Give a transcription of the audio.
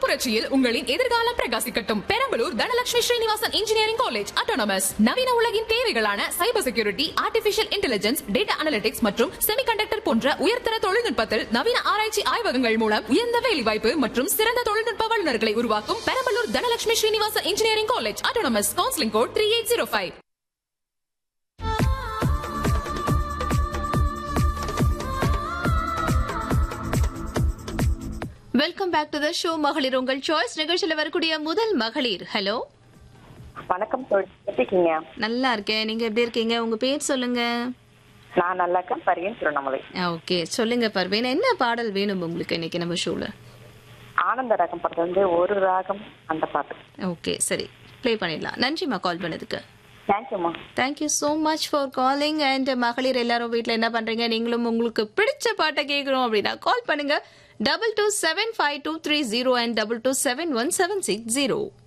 புரட்சியில் உங்களின் எதிர்காலம் பிரகாசிக்கட்டும் Perambalur Dhanalakshmi Srinivasan engineering college autonomous நவீன உலகின் தேவைகளான cyber security artificial intelligence data analytics மற்றும் செமிகண்டக்டர் போன்ற உயர்தர தொழில்நுட்பத்தில் நவீன ஆராய்ச்சி ஆய்வகங்கள் மூலம் உயர்ந்த வேலைவாய்ப்பு மற்றும் சிறந்த தொழில்நுட்ப வல்லுநர்களை உருவாக்கும் Perambalur Dhanalakshmi Srinivasan engineering college autonomous counselling code three eight zero five welcome back to the show மகளிர் உங்கள் சாய்ஸ் நிகழ்ச்சியில வரக்கூடிய முதல் மகளிர் ஹலோ வணக்கம் தோழி எப்படி இருக்கீங்க நல்லா இருக்கேன் நீங்க எப்படி இருக்கீங்க உங்க பேர் சொல்லுங்க நான் நல்லா இருக்கேன் பரியன் திருவண்ணாமலை ஓகே சொல்லுங்க பர்வீன் என்ன பாடல் வேணும் உங்களுக்கு இன்னைக்கு நம்ம ஷோல ஆனந்த ராகம் படத்துல வந்து ஒரு ராகம் அந்த பாட்டு ஓகே சரி ப்ளே பண்ணிடலாம் நன்றிம்மா கால் பண்ணதுக்கு தேங்க்யூம்மா thank you so much for calling and மகளிர் எல்லாரும் வீட்டில் என்ன பண்றீங்க நீங்களும் உங்களுக்கு பிடிச்ச பாட்டை கேட்கணும் அப்படின்னா கால் பண்ணுங்க double two seven five two three zero and double two seven one seven six zero